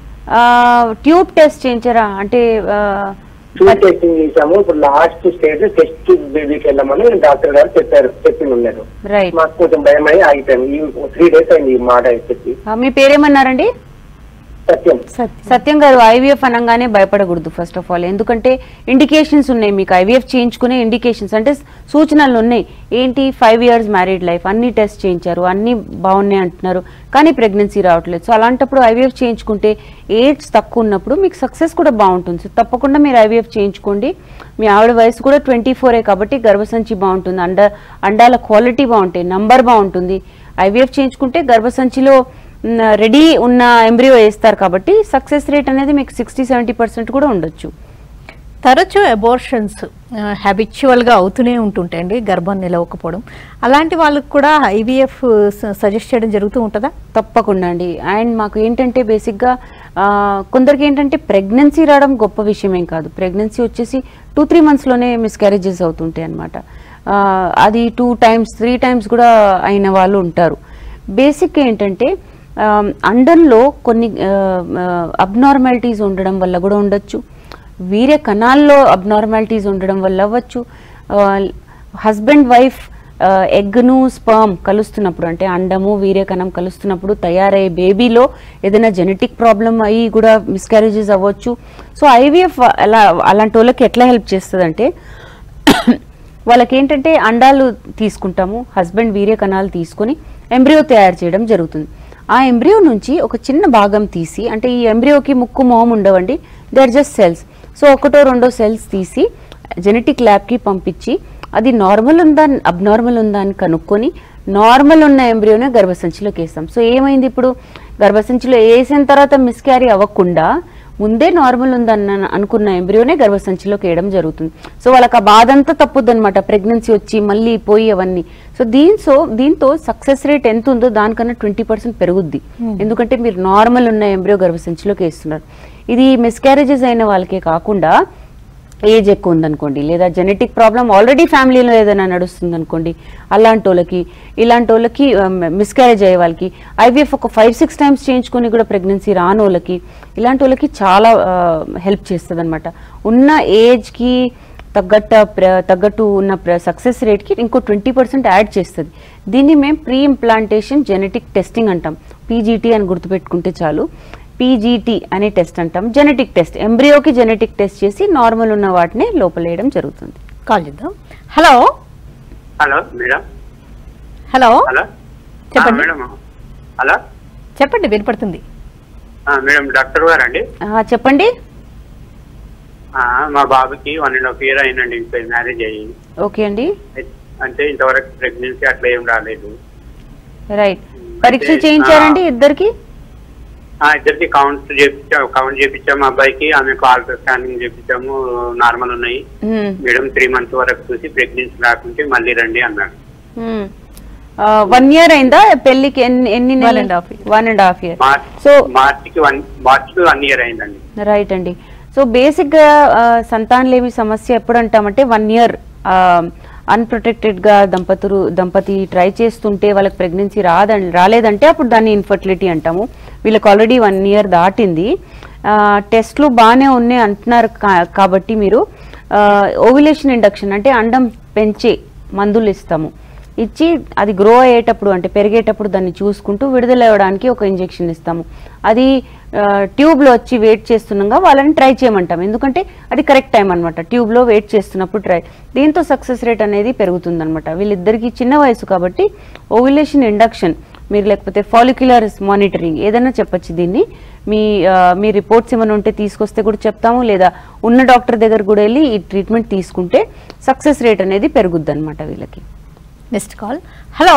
ట్యూబ్ టెస్ట్ చేయించారా అంటే ఆ, టూర్ టెస్టింగ్ చేసాము ఇప్పుడు లాస్ట్ స్టేజ్ టెస్ట్ బేబీకి వెళ్ళమని డాక్టర్ గారు చెప్పారు చెప్పి ఉన్నారు రైట్ మాకు కొంచెం భయం అయ్యి ఆగిపోయాము ఈ త్రీ డేస్ అయింది ఈ మాట చెప్పి ఆ, మీ పేరేమన్నారండి సత్యం సత్యం గారు ఐవీఎఫ్ అనగానే భయపడకూడదు ఫస్ట్ ఆఫ్ ఆల్ ఎందుకంటే ఇండికేషన్స్ ఉన్నాయి మీకు ఐవీఎఫ్ చేయించుకునే ఇండికేషన్స్ అంటే సూచనలు ఉన్నాయి ఏంటి ఫైవ్ ఇయర్స్ మ్యారీడ్ లైఫ్ అన్ని టెస్ట్ చేయించారు అన్ని బాగున్నాయి అంటున్నారు కానీ ప్రెగ్నెన్సీ రావట్లేదు సో అలాంటప్పుడు ఐవీఎఫ్ చేయించుకుంటే ఏజ్ తక్కువ ఉన్నప్పుడు మీకు సక్సెస్ కూడా బాగుంటుంది సో తప్పకుండా మీరు ఐవీఎఫ్ చేయించుకోండి మీ ఆవిడ వయసు కూడా ట్వంటీ ఫోరే కాబట్టి గర్భసంచి బాగుంటుంది అండ అండాల క్వాలిటీ బాగుంటాయి నంబర్ బాగుంటుంది ఐవీఎఫ్ చేయించుకుంటే గర్భసంచిలో రెడీ ఉన్న ఎంబ్రియో వేస్తారు కాబట్టి సక్సెస్ రేట్ అనేది మీకు సిక్స్టీ సెవెంటీ పర్సెంట్ కూడా ఉండొచ్చు తరచూ అబోర్షన్స్ హ్యాబిచువల్గా అవుతూనే ఉంటుంటాయండి గర్భం నిలవకపోవడం అలాంటి వాళ్ళకి కూడా ఐవీఎఫ్ సజెస్ట్ చేయడం జరుగుతూ ఉంటుందా తప్పకుండా అండి అండ్ మాకు ఏంటంటే బేసిక్గా ఆ, కొందరికి ఏంటంటే ప్రెగ్నెన్సీ రావడం గొప్ప విషయం ఏం కాదు ప్రెగ్నెన్సీ వచ్చేసి టూ త్రీ మంత్స్లోనే మిస్క్యారేజెస్ అవుతుంటాయి అనమాట అది టూ టైమ్స్ త్రీ టైమ్స్ కూడా అయిన వాళ్ళు ఉంటారు బేసిక్ ఏంటంటే ఆ, అండంలో కొన్ని అబ్నార్మాలిటీస్ ఉండడం వల్ల కూడా ఉండొచ్చు వీర్య కణాల్లో అబ్నార్మాలిటీస్ ఉండడం వల్ల అవ్వచ్చు హస్బెండ్ వైఫ్ ఎగ్ను స్పర్మ్ కలుస్తున్నప్పుడు అంటే అండము వీర్యకణం కలుస్తున్నప్పుడు తయారయ్యే బేబీలో ఏదైనా జెనెటిక్ ప్రాబ్లం అయ్యి కూడా మిస్క్యారేజెస్ అవ్వచ్చు సో ఐవీఎఫ్ అలా అలాంటి వాళ్ళకి ఎట్లా హెల్ప్ చేస్తుందంటే వాళ్ళకి ఏంటంటే అండాలు తీసుకుంటాము హస్బెండ్ వీర్య కణాలు తీసుకొని ఎంబ్రియో తయారు చేయడం జరుగుతుంది ఆ ఎంబ్రియో నుంచి ఒక చిన్న భాగం తీసి అంటే ఈ ఎంబ్రియోకి ముక్కు మొహం ఉండవండి they are just cells so ఒకటో రెండో సెల్స్ తీసి జెనెటిక్ ల్యాబ్కి పంపించి అది నార్మల్ ఉందా అబ్నార్మల్ ఉందా అని కనుక్కొని నార్మల్ ఉన్న ఎంబ్రియోనే గర్భసంచిలోకి వేస్తాం సో ఏమైంది ఇప్పుడు గర్భసంచిలో వేసిన తర్వాత మిస్క్యారీ అవ్వకుండా ముందే నార్మల్ ఉందన్న అనుకున్న ఎంబ్రియోనే గర్భసంచిలోకి వేయడం జరుగుతుంది సో వాళ్ళకి ఆ బాధ అంతా తప్పుద్ది అనమాట ప్రెగ్నెన్సీ వచ్చి మళ్ళీ పోయి అవన్నీ సో దీంతో దీంతో సక్సెస్ రేట్ ఎంత ఉందో దానికన్నా ట్వంటీ పర్సెంట్ పెరుగుద్ది ఎందుకంటే మీరు నార్మల్ ఉన్న ఎంబ్రియో గర్భసంచిలోకి వేస్తున్నారు ఇది మిస్క్యారేజెస్ అయిన వాళ్ళకే కాకుండా ఏజ్ ఎక్కువ ఉందనుకోండి లేదా జెనెటిక్ ప్రాబ్లం ఆల్రెడీ ఫ్యామిలీలో ఏదైనా నడుస్తుంది అనుకోండి అలాంటి వాళ్ళకి ఇలాంటి వాళ్ళకి మిస్క్యారేజ్ అయ్యే వాళ్ళకి ఐవీఎఫ్ ఒక ఫైవ్ సిక్స్ టైమ్స్ చేయించుకొని కూడా ప్రెగ్నెన్సీ రాని వాళ్ళకి ఇలాంటి వాళ్ళకి చాలా హెల్ప్ చేస్తుంది అనమాట ఉన్న ఏజ్కి తగ్గట్ట ప్ర- తగ్గట్టు ఉన్న సక్సెస్ రేట్కి ఇంకో ట్వంటీ పర్సెంట్ యాడ్ చేస్తుంది దీన్ని మేము ప్రీ ఇంప్లాంటేషన్ జెనెటిక్ టెస్టింగ్ అంటాం పీజీటీ అని గుర్తుపెట్టుకుంటే చాలు పీజీటీ అనే టెస్ట్ అంటాం జెనెటిక్ టెస్ట్ ఎంబ్రియోకి జెనెటిక్ టెస్ట్ చేసి నార్మల్ ఉన్న వాటిని లోపలేయడం జరుగుతుంది కాల్ చేద్దాం hello hello madam hello hello చెప్పండి. ఆ, మేడం హలో చెప్పండి వినపడుతుంది ఆ, మేడం డాక్టర్ గారండి ఆ, చెప్పండి ఆ, మా బాబుకి వన్ అండ్ హాఫ్ ఇయర్ అయిందండి ఇప్పుడు మ్యారేజ్ అయ్యి ఓకే అండి అంటే ఇంతవరకు ప్రెగ్నెన్సీ అట్లా ఏం రాలేదు రైట్ పరీక్ష అంటే, చేయించారండి ఆ, ఇద్దరికి ఆ, ఇద్దరికి కౌంట్ చేపించాము కౌంట్ చేపించాము అబ్బాయికి ఆమెకు ఆల్ట్రా స్కానింగ్ చేపించాము నార్మల్ ఉన్నాయి మేడం త్రీ మంత్స్ వరకు చూసి ప్రెగ్నెన్సీ రాకుంటే మళ్ళీ రండి అన్నాడు వన్ ఇయర్ అయిందా పెళ్లికి ఎన్ని ఎన్ని One and half year. One and half year March so మార్చికి వన్ మార్చికి వన్ ఇయర్ అయిందండి రైట్ అండి సో బేసిక్గా సంతానలేమి సమస్య ఎప్పుడు అంటామంటే వన్ ఇయర్ అన్ప్రొటెక్టెడ్గా దంపతులు దంపతి ట్రై చేస్తుంటే వాళ్ళకి ప్రెగ్నెన్సీ రాదండి రాలేదంటే అప్పుడు దాన్ని ఇన్ఫర్టిలిటీ అంటాము వీళ్ళకి ఆల్రెడీ వన్ ఇయర్ దాటింది టెస్ట్లు బాగానే ఉన్నాయి అంటున్నారు కా- కాబట్టి మీరు ఓవిలేషన్ ఇండక్షన్ అంటే అండం పెంచే మందులు ఇస్తాము ఇచ్చి అది గ్రో అయ్యేటప్పుడు అంటే పెరిగేటప్పుడు దాన్ని చూసుకుంటూ విడుదల అవ్వడానికి ఒక ఇంజెక్షన్ ఇస్తాము అది ట్యూబ్లో వచ్చి వెయిట్ చేస్తున్నాగా వాళ్ళని ట్రై చేయమంటాం ఎందుకంటే అది కరెక్ట్ టైం అనమాట ట్యూబ్లో వెయిట్ చేస్తున్నప్పుడు ట్రై దీంతో సక్సెస్ రేట్ అనేది పెరుగుతుందన్నమాట వీళ్ళిద్దరికి చిన్న వయసు కాబట్టి ఓవిలేషన్ ఇండక్షన్ మీరు లేకపోతే ఫాలిక్యులర్ మానిటరింగ్ ఏదైనా చెప్పొచ్చు దీన్ని మీ ఆ, మీ రిపోర్ట్స్ ఏమైనా ఉంటే తీసుకొస్తే కూడా చెప్తాము లేదా ఉన్న డాక్టర్ దగ్గర కూడా వెళ్ళి ఈ ట్రీట్మెంట్ తీసుకుంటే సక్సెస్ రేట్ అనేది పెరుగుద్ది అనమాట వీళ్ళకి నెక్స్ట్ కాల్ హలో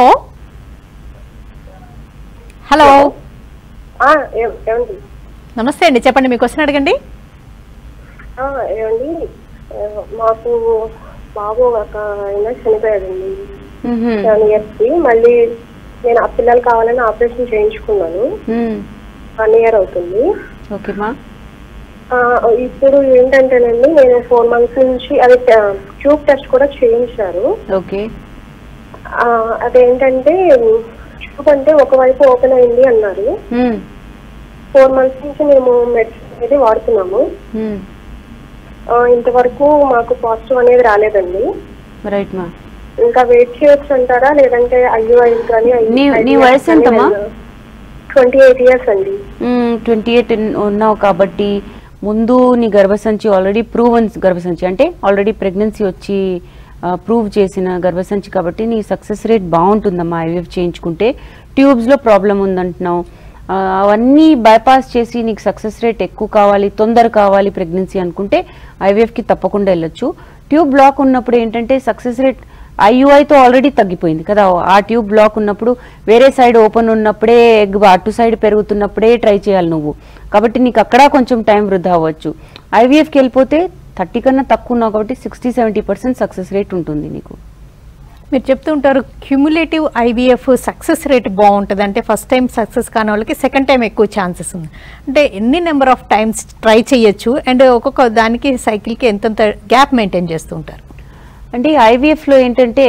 హలో ఆ, ఏం- ఏమండి నమస్తే అండి చెప్పండి మీ క్వశ్చన్ అడగండి ఆ, ఏమండి ఆ, మాకు బాబు ఒక ఆయన చనిపోయాడండి మ్హూ. సెవెన్ ఇయర్స్ కి మళ్ళీ నేను ఆ పిల్లలు కావాలని ఆపరేషన్ చేయించుకున్నాను మ్. వన్ ఇయర్ అవుతుంది ఓకే మా ఆ, ఇప్పుడు ఏంటంటేనండి నేను ఫోర్ మంత్స్ నుంచి అది ట్యూబ్ టెస్ట్ కూడా చేయించారు ఓకే ఆ, అదేంటంటే ట్యూబ్ అంటే ఒకవైపు ఓపెన్ అయింది అన్నారు మ్. ఫోర్ మంత్స్ నుంచి మేము మెడిసిన్ అనేది వాడుతున్నాము మ్. ఆ, ఇంతవరకు మాకు పాజిటివ్ అనేది రాలేదండి రైట్ మా ఇంకా వెయిట్ చేయొచ్చు అంటారా లేదంటే అయ్యో అయింది కానీ నీ- నీ వయసు ఎంతమ్మా? ట్వంటీ ఎయిట్ ఇయర్స్ అండి ట్వంటీ ఎయిట్ ఉన్నావు కాబట్టి ముందు నీ గర్భసంచి ఆల్రెడీ ప్రూవన్ గర్భసంచి అంటే ఆల్రెడీ ప్రెగ్నెన్సీ వచ్చి ప్రూవ్ చేసిన గర్భసంచి కాబట్టి నీ సక్సెస్ రేట్ బాగుంటుందమ్మా ఐవీఎఫ్ చేయించుకుంటే ట్యూబ్స్లో ప్రాబ్లం ఉందంటున్నావు ఆ, అవన్నీ బైపాస్ చేసి నీకు సక్సెస్ రేట్ ఎక్కువ కావాలి తొందర కావాలి ప్రెగ్నెన్సీ అనుకుంటే ఐవీఎఫ్కి తప్పకుండా వెళ్ళొచ్చు ట్యూబ్ బ్లాక్ ఉన్నప్పుడు ఏంటంటే సక్సెస్ రేట్ ఐయుఐతో ఆల్రెడీ తగ్గిపోయింది కదా ఆ ట్యూబ్ బ్లాక్ ఉన్నప్పుడు వేరే సైడ్ ఓపెన్ ఉన్నప్పుడే ఎగ్ అటు సైడ్ పెరుగుతున్నప్పుడే ట్రై చేయాలి నువ్వు కాబట్టి నీకు అక్కడ కొంచెం టైం వృధా అవ్వచ్చు ఐవీఎఫ్కి వెళ్ళిపోతే థర్టీ కన్నా తక్కువ ఉన్నావు కాబట్టి sixty seventy percent success rate ఉంటుంది నీకు మీరు చెప్తూ ఉంటారు క్యుములేటివ్ ఐవీఎఫ్ సక్సెస్ రేట్ బాగుంటుంది అంటే ఫస్ట్ టైం సక్సెస్ కాని వాళ్ళకి సెకండ్ టైం ఎక్కువ ఛాన్సెస్ ఉంది అంటే ఎన్ని నెంబర్ ఆఫ్ టైమ్స్ ట్రై చేయొచ్చు అండ్ ఒక్కొక్క దానికి సైకిల్కి ఎంతంత గ్యాప్ మెయింటైన్ చేస్తూ ఉంటారు అంటే ఐవీఎఫ్లో ఏంటంటే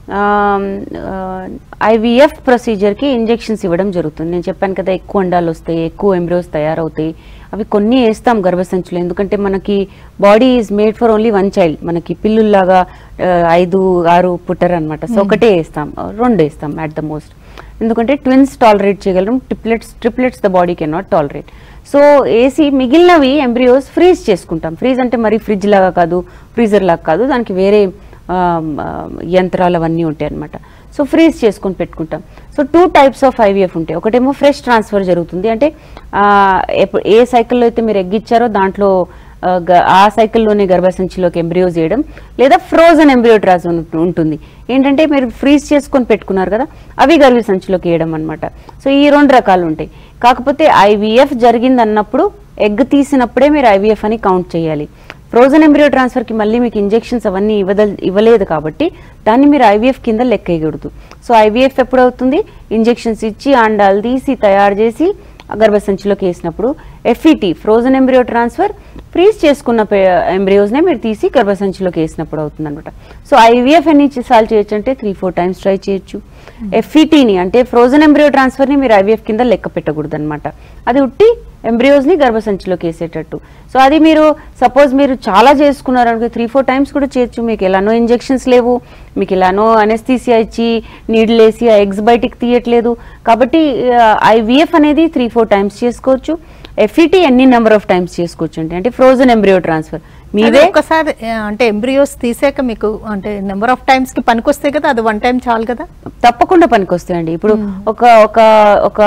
ఐవీఎఫ్ ప్రొసీజర్కి ఇంజెక్షన్స్ ఇవ్వడం జరుగుతుంది నేను చెప్పాను కదా ఎక్కువ అండాలు వస్తాయి ఎక్కువ ఎంబ్రోస్ తయారవుతాయి అవి కొన్ని వేస్తాం గర్భసంచులో ఎందుకంటే మనకి body is made for only one child మనకి పిల్లుల్లాగా ఆ, ఐదు ఆరు పుట్టర్ అనమాట సో ఒకటే వేస్తాం రెండు వేస్తాం అట్ ద మోస్ట్ ఎందుకంటే ట్విన్స్ టాలరేట్ చేయగలరు triplets triplets the body can not tolerate so ఏసీ మిగిలినవి ఎంబ్రియోస్ ఫ్రీజ్ చేసుకుంటాం ఫ్రీజ్ అంటే మరి ఫ్రిడ్జ్ లాగా కాదు ఫ్రీజర్ లాగా కాదు దానికి వేరే ఆ, ఆ, యంత్రాలు అవన్నీ ఉంటాయి అనమాట సో ఫ్రీజ్ చేసుకొని పెట్టుకుంటాం so two types of IVF ఉంటాయి ఒకటేమో ఫ్రెష్ ట్రాన్స్ఫర్ జరుగుతుంది అంటే ఆ, ఎప్పు- ఏ సైకిల్లో అయితే మీరు ఎగ్గిచ్చారో దాంట్లో ఆ, గ- ఆ సైకిల్లోనే గర్భసంచిలోకి ఎంబ్రియో చేయడం లేదా ఫ్రోజన్ ఎంబ్రియో ట్రాన్స్ఫర్ ఉంటుంది ఏంటంటే మీరు ఫ్రీజ్ చేసుకొని పెట్టుకున్నారు కదా అవి గర్భసంచిలోకి వేయడం అనమాట సో ఈ రెండు రకాలు ఉంటాయి కాకపోతే ఐవీఎఫ్ జరిగింది అన్నప్పుడు ఎగ్ తీసినప్పుడే మీరు ఐవీఎఫ్ అని కౌంట్ చేయాలి ఫ్రోజన్ ఎంబ్రియో ట్రాన్స్ఫర్కి మళ్ళీ మీకు ఇంజెక్షన్స్ అవన్నీ ఇవ్వదల్ ఇవ్వలేదు కాబట్టి దాన్ని మీరు ఐవీఎఫ్ కింద లెక్కేయకూడదు సో ఐవీఎఫ్ ఎప్పుడు అవుతుంది ఇంజెక్షన్స్ ఇచ్చి అండాలు తీసి తయారు చేసి ఆ గర్భసంచిలోకి వేసినప్పుడు FET frozen embryo transfer freeze చేసుకున్న ఎంబ్రియోస్నే మీరు తీసి గర్భసంచిలోకి వేసినప్పుడు అవుతుంది అనమాట సో ఐవీఎఫ్ ఎన్ని సార్లు చేయొచ్చు అంటే త్రీ ఫోర్ టైమ్స్ ట్రై చేయొచ్చు ఎఫ్ఈటీని అంటే ఫ్రోజన్ ఎంబ్రియో ట్రాన్స్ఫర్ని మీరు ఐవీఎఫ్ కింద లెక్క పెట్టకూడదు అనమాట అది ఉట్టి ఎంబ్రియోస్ని గర్భసంచిలోకి వేసేటట్టు సో అది మీరు సపోజ్ మీరు చాలా చేసుకున్నారు అనుకో త్రీ ఫోర్ టైమ్స్ కూడా చేయొచ్చు మీకు ఎలానో ఇంజెక్షన్స్ లేవు మీకు ఎలానో అనెస్థీసియా ఇచ్చి నీడిల్ వేసి ఆ ఎగ్స్ బయటికి తీయట్లేదు కాబట్టి ఐవీఎఫ్ అనేది త్రీ ఫోర్ టైమ్స్ చేసుకోవచ్చు ఎఫ్ఈటీ ఎన్ని నెంబర్ ఆఫ్ టైమ్స్ చేసుకోవచ్చు అంటే అంటే ఫ్రోజన్ ఎంబ్రియో ట్రాన్స్ఫర్ మీవే మీవే ఒకసారి ఆ, అంటే ఎంబ్రియోస్ తీసాక మీకు అంటే నెంబర్ ఆఫ్ టైమ్స్ కి పనికొస్తాయి కదా అది వన్ టైం చాలు కదా తప్పకుండా పనికొస్తాయండి ఇప్పుడు ఒక ఒక ఒక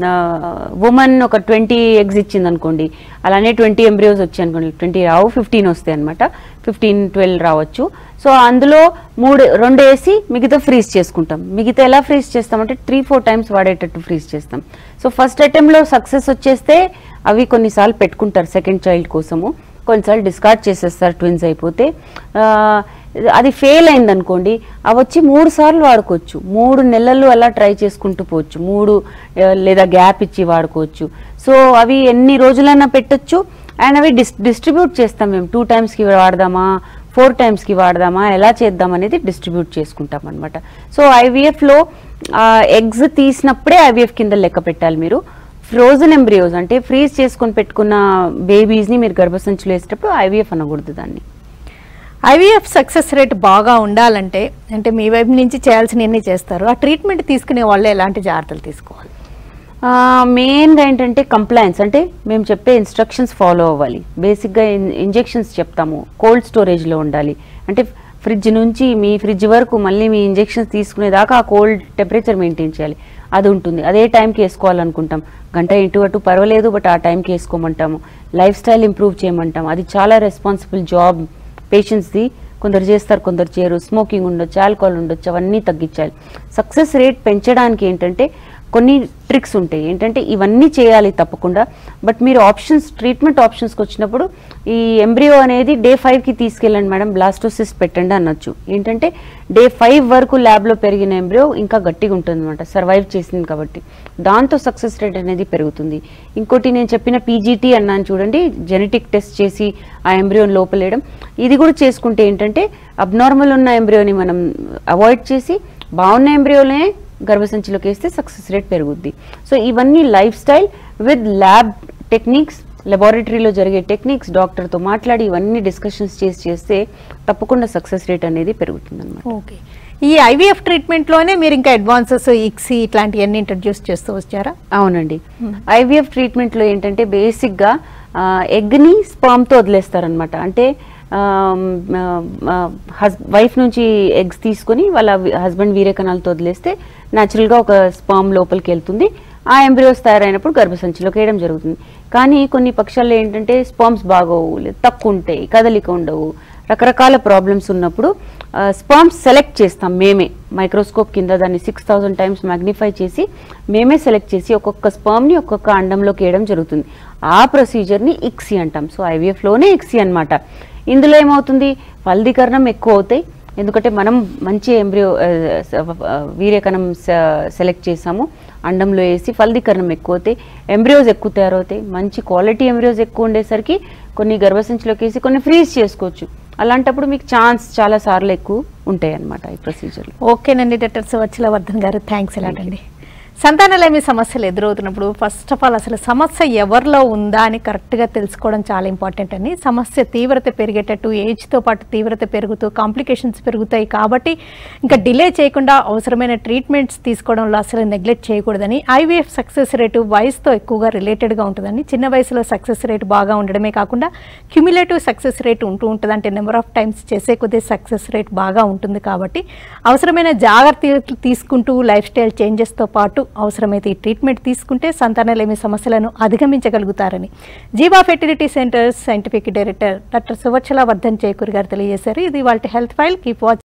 ఉమెన్ ఒక ట్వంటీ ఎగ్స్ ఇచ్చింది అనుకోండి అలానే ట్వంటీ ఎంబ్రియోస్ వచ్చాయి అనుకోండి ట్వంటీ రావు ఫిఫ్టీన్ వస్తాయి అనమాట ఫిఫ్టీన్ ట్వెల్వ్ రావచ్చు సో అందులో మూడు రెండు వేసి మిగతా ఫ్రీజ్ చేసుకుంటాం మిగతా ఎలా ఫ్రీజ్ చేస్తామంటే త్రీ ఫోర్ టైమ్స్ వాడేటట్టు ఫ్రీజ్ చేస్తాం సో ఫస్ట్ అటెంప్ట్లో సక్సెస్ వచ్చేస్తే అవి కొన్నిసార్లు పెట్టుకుంటారు సెకండ్ చైల్డ్ కోసము కొన్నిసార్లు డిస్కార్డ్ చేసేస్తారు ట్విన్స్ అయిపోతే ఆ, అది ఫెయిల్ అయింది అనుకోండి అవి వచ్చి మూడు సార్లు వాడుకోవచ్చు మూడు నెలలు అలా ట్రై చేసుకుంటూ పోవచ్చు మూడు ఆ, లేదా గ్యాప్ ఇచ్చి వాడుకోవచ్చు సో అవి ఎన్ని రోజులైనా పెట్టొచ్చు అండ్ అవి డిస్ డిస్ట్రిబ్యూట్ చేస్తాం మేము టూ టైమ్స్కి వాడదామా ఫోర్ టైమ్స్కి వాడదామా ఎలా చేద్దాం అనేది డిస్ట్రిబ్యూట్ చేసుకుంటాం అనమాట సో ఐవీఎఫ్లో ఎగ్స్ తీసినప్పుడే ఐవీఎఫ్ కింద లెక్క పెట్టాలి మీరు ఫ్రోజన్ ఎంబ్రియోస్ అంటే ఫ్రీజ్ చేసుకొని పెట్టుకున్న బేబీస్ని మీరు గర్భసంచులు వేసేటప్పుడు ఐవీఎఫ్ అనకూడదు దాన్ని ఐవీఎఫ్ సక్సెస్ రేట్ బాగా ఉండాలంటే అంటే మీ వైపు నుంచి చేయాల్సినవన్నీ చేస్తారు ఆ ట్రీట్మెంట్ తీసుకునే వాళ్ళు ఎలాంటి జాగ్రత్తలు తీసుకోవాలి మెయిన్గా ఏంటంటే కంప్లైన్స్ అంటే మేము చెప్పే ఇన్స్ట్రక్షన్స్ ఫాలో అవ్వాలి బేసిక్గా ఇంజెక్షన్స్ చెప్తాము కోల్డ్ స్టోరేజ్లో ఉండాలి అంటే ఫ్రిడ్జ్ నుంచి మీ ఫ్రిడ్జ్ వరకు మళ్ళీ మీ ఇంజెక్షన్స్ తీసుకునేదాకా ఆ కోల్డ్ టెంపరేచర్ మెయింటైన్ చేయాలి అది ఉంటుంది అదే టైంకి వేసుకోవాలనుకుంటాం గంట ఇటు అటు పర్వాలేదు బట్ ఆ టైంకి వేసుకోమంటాము లైఫ్ స్టైల్ ఇంప్రూవ్ చేయమంటాం అది చాలా రెస్పాన్సిబుల్ జాబ్ పేషెంట్స్ది కొందరు చేస్తారు కొందరు చేయరు స్మోకింగ్ ఉండొచ్చు ఆల్కహాల్ ఉండొచ్చు అవన్నీ తగ్గించాలి సక్సెస్ రేట్ పెంచడానికి ఏంటంటే కొన్ని ట్రిక్స్ ఉంటాయి ఏంటంటే ఇవన్నీ చేయాలి తప్పకుండా బట్ మీరు ఆప్షన్స్ ట్రీట్మెంట్ ఆప్షన్స్కి వచ్చినప్పుడు ఈ ఎంబ్రియో అనేది డే ఫైవ్కి తీసుకెళ్ళండి మేడం బ్లాస్టోసిస్ పెట్టండి అనొచ్చు ఏంటంటే డే ఫైవ్ వరకు ల్యాబ్లో పెరిగిన ఎంబ్రియో ఇంకా గట్టిగా ఉంటుంది అనమాట సర్వైవ్ చేసింది కాబట్టి దాంతో సక్సెస్ రేట్ అనేది పెరుగుతుంది ఇంకోటి నేను చెప్పిన పీజీటీ అన్నాను చూడండి జెనెటిక్ టెస్ట్ చేసి ఆ ఎంబ్రియోని లోపలేయడం ఇది కూడా చేసుకుంటే ఏంటంటే అబ్నార్మల్ ఉన్న ఎంబ్రియోని మనం అవాయిడ్ చేసి బాగున్న ఎంబ్రియోనే గర్భసంచిలోకి వేస్తే సక్సెస్ రేట్ పెరుగుద్ది సో ఇవన్నీ lifestyle with lab techniques లెబారెటరీలో జరిగే టెక్నిక్స్ డాక్టర్తో మాట్లాడి ఇవన్నీ డిస్కషన్స్ చేసి చేస్తే తప్పకుండా సక్సెస్ రేట్ అనేది పెరుగుతుంది అనమాట ఓకే ఈ ఐవీఎఫ్ ట్రీట్మెంట్లోనే మీరు ఇంకా అడ్వాన్సెస్ ఇక్సీ ఇట్లాంటివన్నీ ఇంట్రడ్యూస్ చేస్తూ వచ్చారా అవునండి ఐవీఎఫ్ ట్రీట్మెంట్లో ఏంటంటే బేసిక్గా ఎగ్ని స్పర్మ్తో వదిలేస్తారనమాట అంటే వైఫ్ నుంచి ఎగ్స్ తీసుకొని వాళ్ళ హస్బెండ్ వీరే కణాలతో వదిలేస్తే న్యాచురల్గా ఒక స్పర్మ్ లోపలికి వెళ్తుంది ఆ ఎంబ్రియోస్ తయారైనప్పుడు గర్భసంచిలోకి వేయడం జరుగుతుంది కానీ కొన్ని పక్షాల్లో ఏంటంటే స్పర్మ్స్ బాగోవు లేదా తక్కువ ఉంటాయి కదలిక ఉండవు రకరకాల ప్రాబ్లమ్స్ ఉన్నప్పుడు స్పర్మ్స్ సెలెక్ట్ చేస్తాం మేమే మైక్రోస్కోప్ కింద దాన్ని సిక్స్ థౌసండ్ టైమ్స్ మ్యాగ్నిఫై చేసి మేమే సెలెక్ట్ చేసి ఒక్కొక్క స్పర్మ్ని ఒక్కొక్క అండంలోకి వేయడం జరుగుతుంది ఆ ప్రొసీజర్ని ఇక్సీ అంటాం సో ఐవీఎఫ్లోనే ఇక్సీ అన్నమాట ఇందులో ఏమవుతుంది ఫలదీకరణం ఎక్కువ అవుతాయి ఎందుకంటే మనం మంచి ఎంబ్రియో వీర్యకణం సెలెక్ట్ చేసాము అండంలో వేసి ఫలదీకరణం ఎక్కువ అవుతాయి ఎంబ్రియోస్ ఎక్కువ తయారవుతాయి మంచి క్వాలిటీ ఎంబ్రియోస్ ఎక్కువ ఉండేసరికి కొన్ని గర్భసంచిలోకి వేసి కొన్ని ఫ్రీజ్ చేసుకోవచ్చు అలాంటప్పుడు మీకు ఛాన్స్ చాలా సార్లు ఎక్కువ ఉంటాయి అన్నమాట ఈ ప్రొసీజర్లో ఓకేనండి డాక్టర్ సువచ్చల వర్ధన్ గారు థ్యాంక్స్ ఎలాగండి సంతానలేమి సమస్యలు ఎదురవుతున్నప్పుడు ఫస్ట్ ఆఫ్ ఆల్ అసలు సమస్య ఎవరిలో ఉందా అని కరెక్ట్గా తెలుసుకోవడం చాలా ఇంపార్టెంట్ అండి సమస్య తీవ్రత పెరిగేటట్టు ఏజ్తో పాటు తీవ్రత పెరుగుతూ కాంప్లికేషన్స్ పెరుగుతాయి కాబట్టి ఇంకా డిలే చేయకుండా అవసరమైన ట్రీట్మెంట్స్ తీసుకోవడంలో అసలు నెగ్లెక్ట్ చేయకూడదని ఐవీఎఫ్ సక్సెస్ రేటు వయసుతో ఎక్కువగా రిలేటెడ్గా ఉంటుందండి చిన్న వయసులో సక్సెస్ రేట్ బాగా ఉండడమే కాకుండా క్యుములేటివ్ సక్సెస్ రేట్ ఉంటూ ఉంటుంది అంటే నెంబర్ ఆఫ్ టైమ్స్ చేసే కొద్దీ సక్సెస్ రేట్ బాగా ఉంటుంది కాబట్టి అవసరమైన జాగ్రత్తలు తీసుకుంటూ లైఫ్ స్టైల్ చేంజెస్తో పాటు అవసరమైతే ఈ ట్రీట్మెంట్ తీసుకుంటే సంతానలేమి సమస్యలను అధిగమించగలుగుతారని Jeeva fertility centre scientific director doctor Suvachala Vardhan Chekur గారు తెలియజేశారు ఇది వాళ్ళ హెల్త్ ఫైల్ కీప్ వాచ్